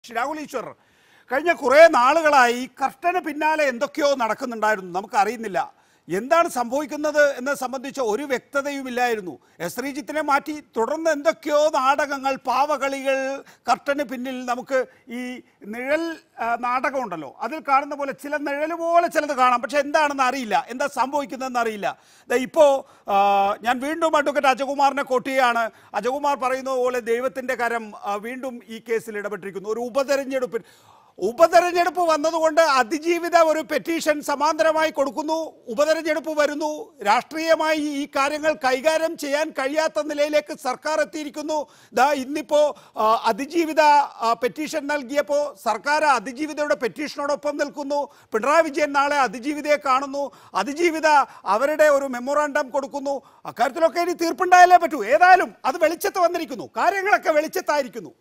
രാഹുൽ ഈശ്വർ കഴിഞ്ഞ കുറേ നാളുകളായി കർട്ടന് പിന്നാലെ എന്തൊക്കെയോ നടക്കുന്നുണ്ടായിരുന്നു നമുക്കറിയുന്നില്ല എന്താണ് സംഭവിക്കുന്നത് എന്നത് സംബന്ധിച്ച ഒരു വ്യക്തതയുമില്ലായിരുന്നു എസ് ശ്രീജിത്തിനെ മാറ്റി തുടർന്ന് എന്തൊക്കെയോ നാടകങ്ങൾ പാവകളികൾ കർട്ടന് പിന്നിൽ നമുക്ക് ഈ നിഴൽ ആ, നാടകമുണ്ടല്ലോ അതിൽ കാണുന്ന പോലെ ചില നിഴൽ പോലെ ചിലത് കാണാം പക്ഷെ എന്താണെന്ന് അറിയില്ല എന്താ സംഭവിക്കുന്നതെന്ന് അറിയില്ല ദാ ഇപ്പോൾ ആ, ഞാൻ വീണ്ടും അഡ്വക്കേറ്റ് അജകുമാറിനെ കൊട്ടുകയാണ് അജകുമാർ പറയുന്നത് പോലെ ദൈവത്തിൻ്റെ കരം ആ, വീണ്ടും ഈ കേസിൽ ഇടപെട്ടിരിക്കുന്നു ഒരു ഉപതെരഞ്ഞെടുപ്പിൽ ഉപതെരഞ്ഞെടുപ്പ് വന്നതുകൊണ്ട് അതിജീവിത ഒരു പെറ്റീഷൻ സമാന്തരമായി കൊടുക്കുന്നു ഉപതെരഞ്ഞെടുപ്പ് വരുന്നു രാഷ്ട്രീയമായി ഈ കാര്യങ്ങൾ കൈകാര്യം ചെയ്യാൻ കഴിയാത്ത നിലയിലേക്ക് സർക്കാർ എത്തിയിരിക്കുന്നു ദാ ഇന്നിപ്പോൾ ആ, അതിജീവിത ആ, പെറ്റീഷൻ നൽകിയപ്പോൾ സർക്കാർ അതിജീവിതയുടെ പെറ്റീഷനോടൊപ്പം നിൽക്കുന്നു പിണറായി വിജയൻ നാളെ അതിജീവിതയെ കാണുന്നു അതിജീവിത അവരുടെ ഒരു മെമ്മോറാണ്ടം കൊടുക്കുന്നു അക്കാര്യത്തിലൊക്കെ ഇനി തീർപ്പുണ്ടായാലേ പറ്റൂ ഏതായാലും അത് വെളിച്ചത്ത് വന്നിരിക്കുന്നു കാര്യങ്ങളൊക്കെ വെളിച്ചത്തായിരിക്കുന്നു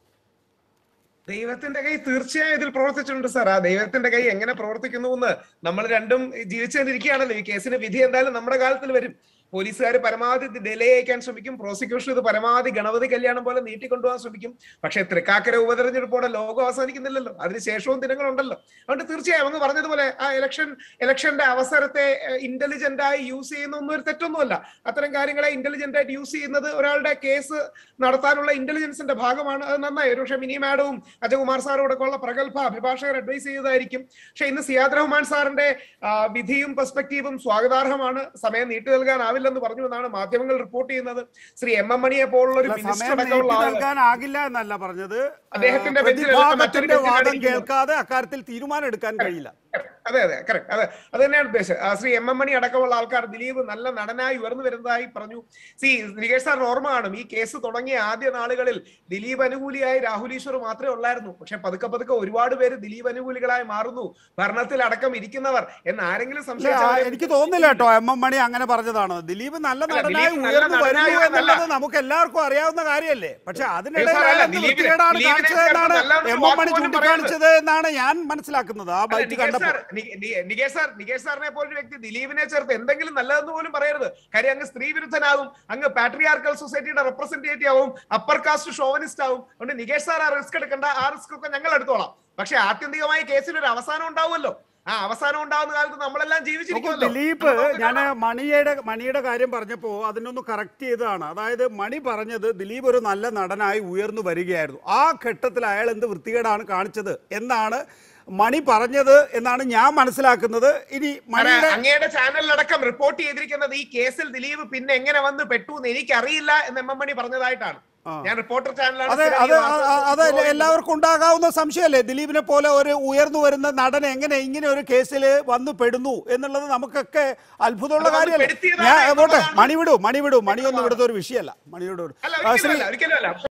ദൈവത്തിന്റെ കൈ തീർച്ചയായും ഇതിൽ പ്രവർത്തിച്ചിട്ടുണ്ട് സാർ ആ ദൈവത്തിന്റെ കൈ എങ്ങനെ പ്രവർത്തിക്കുന്നു എന്ന് നമ്മൾ രണ്ടും ജീവിച്ചുകൊണ്ടിരിക്കുകയാണല്ലോ ഈ കേസിന് വിധി എന്തായാലും നമ്മുടെ കാലത്തിൽ വരും പോലീസുകാർ പരമാവധി ഡിലേ അയക്കാൻ ശ്രമിക്കും പ്രോസിക്യൂഷൻ ഇത് പരമാവധി ഗണപതി കല്യാണം പോലെ നീട്ടിക്കൊണ്ടുപോകാൻ ശ്രമിക്കും പക്ഷേ തൃക്കാക്കര ഉപതെരഞ്ഞെടുപ്പോടെ ലോകം അവസാനിക്കുന്നില്ലല്ലോ അതിനുശേഷവും ദിനങ്ങളുണ്ടല്ലോ അതുകൊണ്ട് തീർച്ചയായും അങ്ങ് പറഞ്ഞതുപോലെ ആ ഇലക്ഷൻ ഇലക്ഷന്റെ അവസരത്തെ ഇന്റലിജന്റ് ആയി യൂസ് ചെയ്യുന്ന ഒന്നും ഒരു തെറ്റൊന്നുമല്ല അത്തരം കാര്യങ്ങളെ ഇന്റലിജന്റ് ആയിട്ട് യൂസ് ചെയ്യുന്നത് ഒരാളുടെ കേസ് നടത്താനുള്ള ഇന്റലിജൻസിന്റെ ഭാഗമാണ് അത് നന്നായി ഒരുപക്ഷെ മിനി മാഡവും അജകുമാർ സാറും ഒക്കെ ഉള്ള പ്രഗത്ഭ അഭിഭാഷകർ അഡ്വൈസ് ചെയ്തതായിരിക്കും പക്ഷെ ഇന്ന് സിയാദ് റഹ്മാൻ സാറിന്റെ ആ, വിധിയും പെർസ്പെക്റ്റീവും സ്വാഗതാർഹമാണ് സമയം നീട്ടി നൽകാനാവില്ലെന്ന് പറഞ്ഞു എന്നാണ് മാധ്യമങ്ങൾ റിപ്പോർട്ട് ചെയ്യുന്നത് ശ്രീ എം എം മണിയെ പോലുള്ള ഒരു അല്ല, മിനിസ്റ്റർ സമയം അടക്കമുള്ള നീട്ടി ആളുകൾ നൽകാനാകില്ല എന്നല്ല പറഞ്ഞത് അദ്ദേഹത്തിന്റെ ആ, ബെഞ്ചിൽ പ്രതിഭാഗത്തിന്റെ മറ്റൊരു വാദം ബെഞ്ചിൽ കേൾക്കാതെ അക്കാര്യത്തിൽ തീരുമാനം എടുക്കാൻ കഴിയില്ല അതെ അതെ കറക്റ്റ് അതെ അത് തന്നെയാണ് ഉദ്ദേശം ആ, ശ്രീ എം എം മണി അടക്കമുള്ള ആൾക്കാർ ദിലീപ് നല്ല നടനായി ഉയർന്നു വരുന്നതായി പറഞ്ഞു സി നികേഷ് സാറിന് ഓർമ്മ കാണും ഈ കേസ് തുടങ്ങിയ ആദ്യ നാളുകളിൽ ദിലീപ് അനുകൂലിയായി രാഹുൽ ഈശ്വർ മാത്രമേ ഉള്ളായിരുന്നു പക്ഷെ പതുക്കെ പതുക്കെ ഒരുപാട് പേര് ദിലീപ് അനുകൂലികളായി മാറുന്നു ഭരണത്തിൽ അടക്കം ഇരിക്കുന്നവർ എന്ന് ആരെങ്കിലും ഇല്ല, ആ, സംശയിച്ചാൽ എനിക്ക് തോന്നുന്നില്ല കേട്ടോ എം എം മണി അങ്ങനെ പറഞ്ഞതാണ് ദിലീപ് നല്ല അല്ല, നടനായി ദിലീപ് നല്ല ഉയർന്നു വരുന്നു നടനായി എന്നുള്ളത് എന്നല്ല. നമുക്ക് എല്ലാവർക്കും അറിയാവുന്ന കാര്യമല്ലേ പക്ഷെ സാറേ, അതിനിടയിൽ അല്ല, എന്ത് ദിലീപിനെ- വൃത്തികേടാണ് ദിലീപിനെ കാണിച്ചത് എന്നാണ് ചേർത്ത് നല്ലൊരു എം എം മണി വാക്ക് പോലും ചൂണ്ടിക്കാണിച്ചത് എന്നാണ് ഞാൻ മനസ്സിലാക്കുന്നത് ആ അല്ല, ബൈറ്റ് നികേഷ് കണ്ടപ്പോൾ സാർ, നി- നി- നികേഷ് സാർ നികേഷ് സാറിനെ പോലൊരു വ്യക്തി ദിലീപിനെ ചേർത്ത് എന്തെങ്കിലും നല്ലതെന്ന് പോലും പറയരുത് കാര്യം അങ്ങ് സ്ത്രീ വിരുദ്ധനാകും അങ്ങ് പാട്രിയാർക്കൽ സൊസൈറ്റിയുടെ റെപ്രസെന്റേറ്റീവ് ആവും അപ്പർ കാസ്റ്റ് ഷോവനിസ്റ്റ് ആവും അതുകൊണ്ട് നികേഷ് സാർ ആ റിസ്ക് എടുക്കണ്ട ആ റിസ്ക് ഒക്കെ ഞങ്ങൾ എടുത്തോളാം പക്ഷെ ആത്യന്തികമായി കേസിന് ഒരു അവസാനം ഉണ്ടാവുമല്ലോ ആ അവസാനം ഉണ്ടാവുന്ന കാലത്ത് നമ്മളെല്ലാം നോക്കൂ, ജീവിച്ചിരിക്കുമല്ലോ ദിലീപ് നമുക്ക് ഞാൻ കാണാം. മണിയുടെ മണിയുടെ കാര്യം പറഞ്ഞപ്പോൾ അതിനൊന്ന് കറക്റ്റ് ചെയ്തതാണ് അതായത് മണി പറഞ്ഞത് ദിലീപ് ഒരു നല്ല നടനായി ഉയർന്നു വരികയായിരുന്നു ആ ഘട്ടത്തിൽ അയാൾ എന്ത് വൃത്തികേടാണ് കാണിച്ചത് എന്നാണ് മണി പറഞ്ഞത് എന്നാണ് ഞാൻ മനസ്സിലാക്കുന്നത് ഇനി സാറേ, മണിയുടെ അങ്ങയുടെ ചാനലിലടക്കം റിപ്പോർട്ട് ചെയ്തിരിക്കുന്നത് ഈ കേസിൽ ദിലീപ് പിന്നെ എങ്ങനെ വന്ന് പെട്ടു എന്ന് എനിക്കറിയില്ല എന്ന് എം എം മണി പറഞ്ഞതായിട്ടാണ് ആ. ഞാൻ റിപ്പോർട്ടർ ചാനലാണ് അതെ സ്ഥിരം അത് ഈ അ- വാർത്ത അ- അത് follow എല്ലാവർക്കും ഉണ്ടാകാവുന്ന സംശയമല്ലേ ദിലീപിനെ പോലെ ഒരു ഉയർന്നു വരുന്ന നടൻ എങ്ങനെ ഇങ്ങനെ ഒരു കേസിൽ വന്നു പെടുന്നു എന്നുള്ളത് നമുക്കൊക്കെ അത്ഭുതമുള്ള അത് വന്ന് കാര്യമല്ലേ പെടുത്തിയതാണ് ഞാൻ പോട്ടെ എന്നുള്ളതാണ് മണി വിടൂ മണി വിടൂ മണിയൊന്നും ഇവിടുത്തെ ഒരു വിഷയമല്ല മണിയോട് അല്ല ആ, ശ്രീ ഒരിക്കലും അല്ല ഒരിക്കലും അല്ല